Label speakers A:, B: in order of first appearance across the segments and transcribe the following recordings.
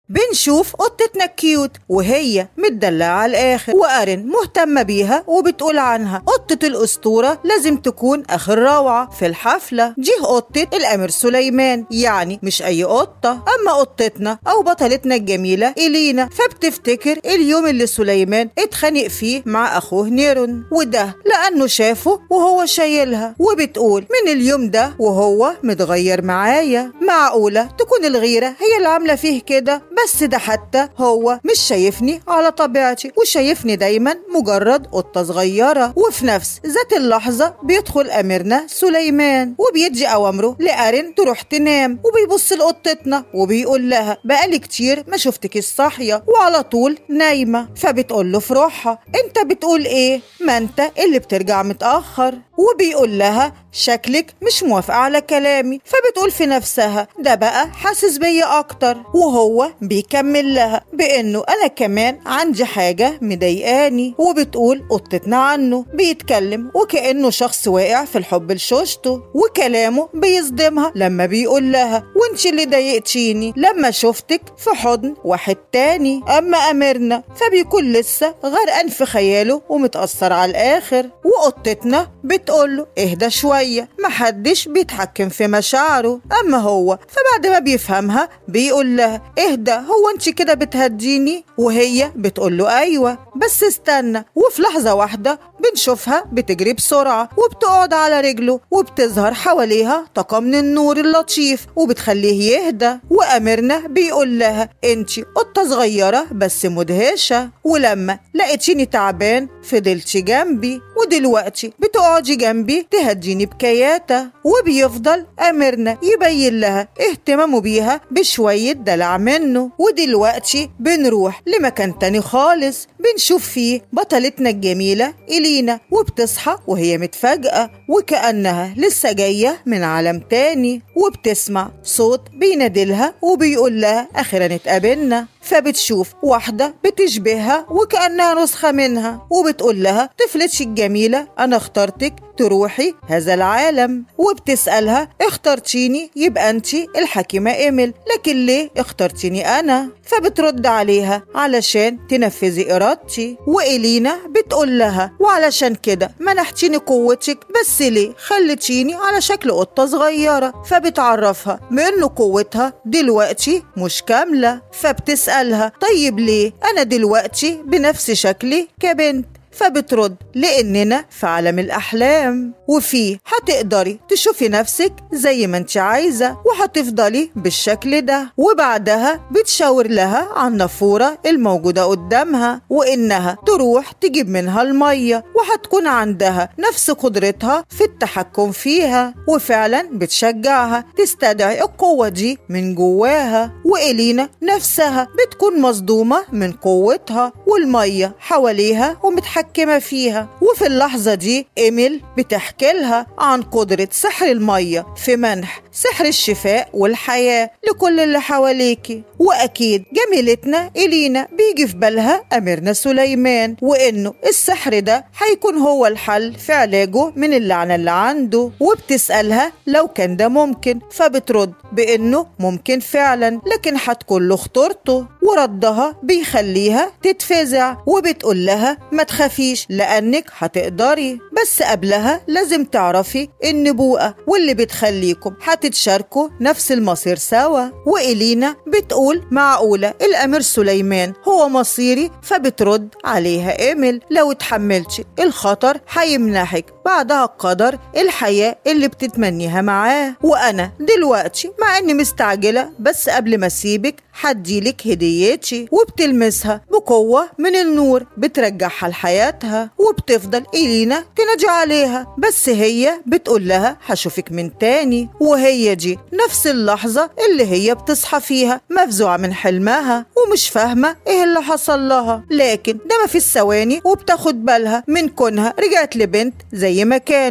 A: بنشوف قطتنا الكيوت وهي متدلعة على الآخر وأرن مهتمة بيها وبتقول عنها قطة الأسطورة لازم تكون آخر روعة في الحفلة جه قطة الأمير سليمان يعني مش أي قطة أما قطتنا أو بطلتنا الجميلة إلينا فبتفتكر اليوم اللي سليمان اتخانق فيه مع أخوه نيرون وده لأنه شافه وهو شايلها وبتقول من اليوم ده وهو متغير معايا معقولة تكون الغيرة هي اللي عاملة فيه كده بس ده حتى هو مش شايفني على طبيعتي وشايفني دايما مجرد قطة صغيرة وفي نفس ذات اللحظة بيدخل أميرنا سليمان وبيدي أوامره لأرن تروح تنام وبيبص لقطتنا وبيقول لها بقالي كتير ما شفتك صاحية وعلى طول نايمة فبتقول له في روحها انت بتقول ايه ما انت اللي بترجع متأخر وبيقول لها شكلك مش موافقة على كلامي فبتقول في نفسها ده بقى حاسس بيا أكتر وهو بيكمل لها بإنه أنا كمان عندي حاجة مضايقاني وبتقول قطتنا عنه بيتكلم وكأنه شخص واقع في الحب لشوشته وكلامه بيصدمها لما بيقول لها وانت اللي ضايقتيني لما شفتك في حضن واحد تاني أما أمرنا فبيكون لسه غرقان في خياله ومتأثر على الآخر وقطتنا بتقوله اهدى شوية محدش بيتحكم في مشاعره أما هو فبعد ما بيفهمها بيقول لها اهدى هو انت كده بتهديني وهي بتقول له ايوه بس استنى وفي لحظة واحدة بنشوفها بتجري بسرعة وبتقعد على رجله وبتظهر حواليها طاقة من النور اللطيف وبتخليه يهدى وأمرنا بيقول لها انت قطة صغيرة بس مدهشة ولما لقيتيني تعبان فضلتي جنبي ودلوقتي بتقعدي جنبي تهديني بكياتة وبيفضل أمرنا يبين لها اهتمامه بيها بشوية دلع منه ودلوقتي بنروح لمكان تاني خالص بنشوف فيه بطلتنا الجميلة إلينا وبتصحى وهي متفاجئة وكأنها لسه جاية من عالم تاني وبتسمع صوت بينادلها وبيقول لها أخيرا اتقابلنا فبتشوف واحدة بتشبهها وكأنها نسخة منها وبتقول لها طفلتي الجميلة أنا اخترتك تروحي هذا العالم وبتسألها اخترتيني يبقى انت الحكيمة إيميل لكن ليه اخترتيني أنا فبترد عليها علشان تنفذي إرادتي وإلينا بتقول لها وعلشان كده منحتيني قوتك بس ليه خلتيني على شكل قطة صغيرة فبتعرفها بأنه قوتها دلوقتي مش كاملة فبتسألها طيب ليه أنا دلوقتي بنفس شكلي كبنت فبترد لاننا في عالم الاحلام وفيه هتقدري تشوفي نفسك زي ما انت عايزه وهتفضلي بالشكل ده وبعدها بتشاور لها عن النافوره الموجوده قدامها وانها تروح تجيب منها الميه وهتكون عندها نفس قدرتها في التحكم فيها وفعلا بتشجعها تستدعي القوه دي من جواها والينا نفسها بتكون مصدومه من قوتها والميه حواليها ومتحكمه متحكمة فيها وفي اللحظة دي إيميل بتحكي لها عن قدرة سحر المية في منح سحر الشفاء والحياة لكل اللي حواليكي وأكيد جميلتنا إلينا بيجي في بالها أميرنا سليمان وإنه السحر ده هيكون هو الحل في علاجه من اللعنة اللي عنده وبتسألها لو كان ده ممكن فبترد بإنه ممكن فعلا لكن هتكون له خطورته وردها بيخليها تتفزع وبتقول لها ما تخافيش لأنك هتقدري بس قبلها لازم تعرفي النبوءة واللي بتخليكم هتتشاركوا نفس المصير سوا وإلينا بتقول معقولة الأمير سليمان هو مصيري فبترد عليها إيميل لو اتحملتي الخطر هيمنحك بعدها القدر الحياة اللي بتتمنيها معاه وأنا دلوقتي مع إني مستعجلة بس قبل ما أسيبك هديلك هديتي وبتلمسها بقوة من النور بترجعها لحياتها وبتفضل إلينا تنادي عليها بس هي بتقول لها هشوفك من تاني وهي دي نفس اللحظة اللي هي بتصحى فيها مفزوعة من حلمها ومش فاهمة ايه اللي حصل لها لكن ده ما في الثواني وبتاخد بالها من كونها رجعت لبنت زي ما كانت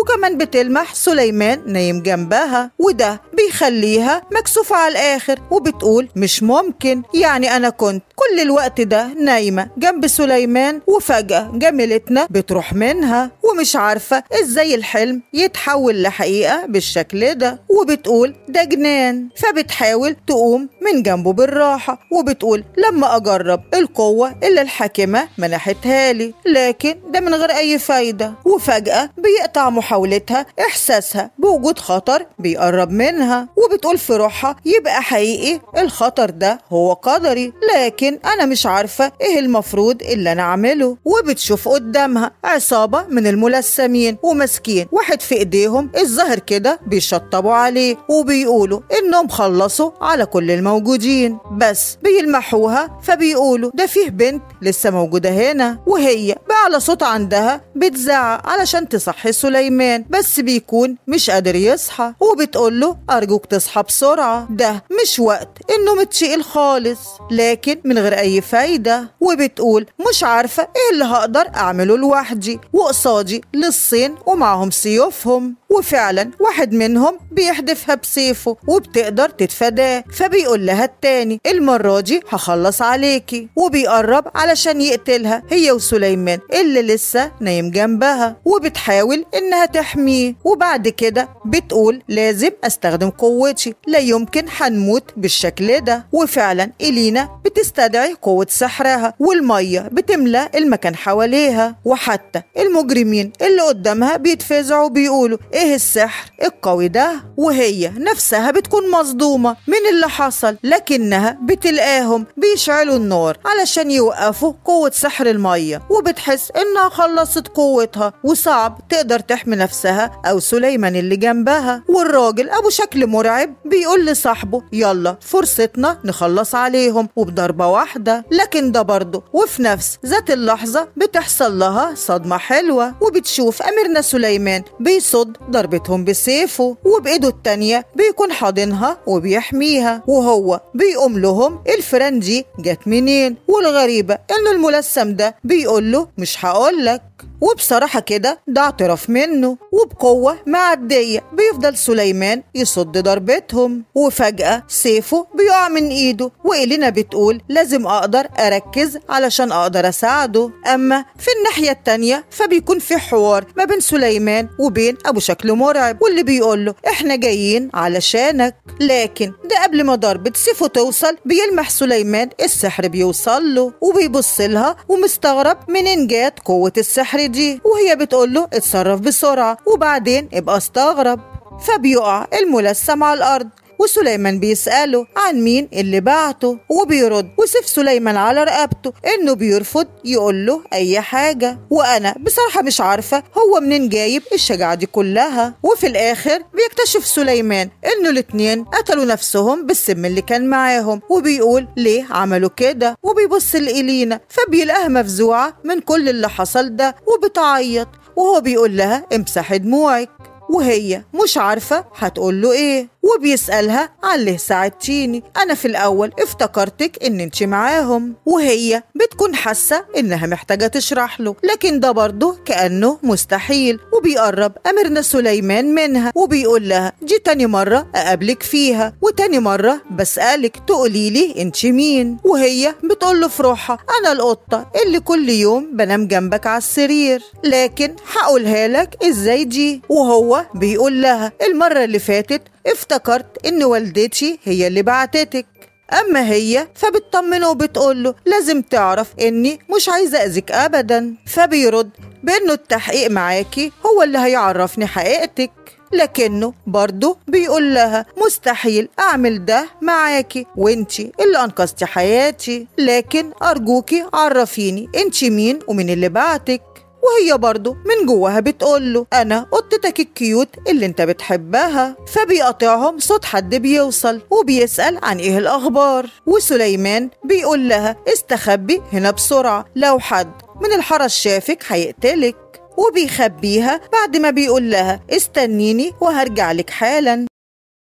A: وكمان بتلمح سليمان نايم جنبها وده بيخليها مكسوفة على الآخر وبتقول مش ممكن يعني أنا كنت كل الوقت ده نايمة جنب سليمان وفجأة جميلتنا بتروح منها ومش عارفة ازاي الحلم يتحول لحقيقة بالشكل ده وبتقول ده جنان فبتحاول تقوم من جنبه بالراحة وبتقول لما أجرب القوة اللي الحاكمة منحتها لي لكن ده من غير أي فايدة وفجأة بيقطع محاولتها إحساسها بوجود خطر بيقرب منها وبتقول في روحها يبقى حقيقي الخطر ده هو قدري لكن أنا مش عارفة إيه المفروض اللي أنا أعمله وبتشوف قدامها عصابة من الملثمين وماسكين واحد في إيديهم الظاهر كده بيشطبوا عليه وبيقولوا إنهم خلصوا على كل الموجودين بس بيلمحوها فبيقولوا ده فيه بنت لسه موجودة هنا وهي بأعلى صوت عندها بتزعق علشان تصحي سليمان بس بيكون مش قادر يصحى وبتقول له أرجوك تصحى بسرعة ده مش وقت إنه متشقل خالص لكن من غير أي فايدة وبتقول مش عارفة إيه اللي هقدر أعمله لوحدي وقصادي للصين ومعهم سيوفهم وفعلا واحد منهم بيحدفها بسيفه وبتقدر تتفاداه فبيقول لها التاني المرة دي هخلص عليكي وبيقرب علشان يقتلها هي وسليمان اللي لسه نايم جنبها وبتحاول انها تحميه وبعد كده بتقول لازم استخدم قوتي لا يمكن هنموت بالشكل ده وفعلا إلينا بتستدعي قوة سحرها والمية بتملى المكان حواليها وحتى المجرمين اللي قدامها بيتفزعوا بيقولوا ايه السحر القوي ده وهي نفسها بتكون مصدومة من اللي حصل لكنها بتلقاهم بيشعلوا النار علشان يوقفوا قوة سحر المية وبتحس انها خلصت قوتها وصعب تقدر تحمي نفسها او سليمان اللي جنبها والراجل ابو شكل مرعب بيقول لصاحبه يلا فرصتنا نخلص عليهم وبضربة واحدة لكن ده برضه وفي نفس ذات اللحظة بتحصل لها صدمة حلوة وبتشوف أميرنا سليمان بيصد ضربتهم بسيفه وبإيده التانية بيكون حاضنها وبيحميها وهو بيقوم لهم الفيران دي جت منين والغريبة إنه الملثم ده بيقول له مش هقولك وبصراحة كده ده اعتراف منه وبقوة معدية بيفضل سليمان يصد ضربتهم وفجأة سيفه بيقع من ايده وإلينا بتقول لازم أقدر أركز علشان أقدر أساعده أما في الناحية التانية فبيكون في حوار ما بين سليمان وبين أبو شكل مرعب واللي بيقول له إحنا جايين علشانك لكن ده قبل ما ضربة سيفه توصل بيلمح سليمان السحر بيوصل له وبيبص لها ومستغرب منين جات قوة السحر دي وهي بتقول له اتصرف بسرعة وبعدين ابقى استغرب فبيقع الملثم على الأرض وسليمان بيسأله عن مين اللي بعته وبيرد وسيف سليمان على رقبته انه بيرفض يقول له اي حاجة وانا بصراحة مش عارفة هو منين جايب الشجاعة دي كلها وفي الاخر بيكتشف سليمان انه الاتنين قتلوا نفسهم بالسم اللي كان معاهم وبيقول ليه عملوا كده وبيبص لإلينا فبيلاقيها مفزوعة من كل اللي حصل ده وبتعيط وهو بيقول لها امسحي دموعك وهي مش عارفة هتقول له ايه وبيسألها عن ليه ساعدتيني أنا في الأول افتكرتك إن انت معاهم وهي بتكون حاسة إنها محتاجة تشرح له لكن ده برضه كأنه مستحيل وبيقرب أميرنا سليمان منها وبيقول لها دي تاني مرة أقابلك فيها وتاني مرة بسألك تقولي لي انت مين وهي بتقول له في روحها أنا القطة اللي كل يوم بنام جنبك على السرير لكن هقولها لك ازاي دي وهو بيقول لها المرة اللي فاتت افتكرت ان والدتي هي اللي بعتتك اما هي فبتطمنه وبتقوله لازم تعرف اني مش عايزه اذيك ابدا فبيرد بانه التحقيق معاكي هو اللي هيعرفني حقيقتك لكنه برضه بيقول لها مستحيل أعمل ده معاكي وانتي اللي أنقذتي حياتي لكن أرجوكي عرفيني انتي مين ومين اللي بعتك وهي برضه من جواها بتقوله أنا قطتك الكيوت اللي انت بتحبها فبيقطعهم صوت حد بيوصل وبيسأل عن ايه الأخبار وسليمان بيقول لها استخبي هنا بسرعة لو حد من الحرس شافك هيقتلك وبيخبيها بعد ما بيقول لها استنيني وهرجع لك حالا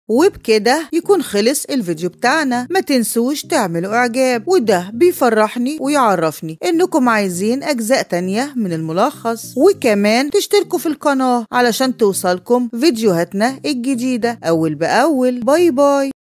A: وبكده يكون خلص الفيديو بتاعنا ما تنسوش تعملوا اعجاب وده بيفرحني ويعرفني انكم عايزين اجزاء تانية من الملخص وكمان تشتركوا في القناة علشان توصلكم فيديوهاتنا الجديدة اول باول باي باي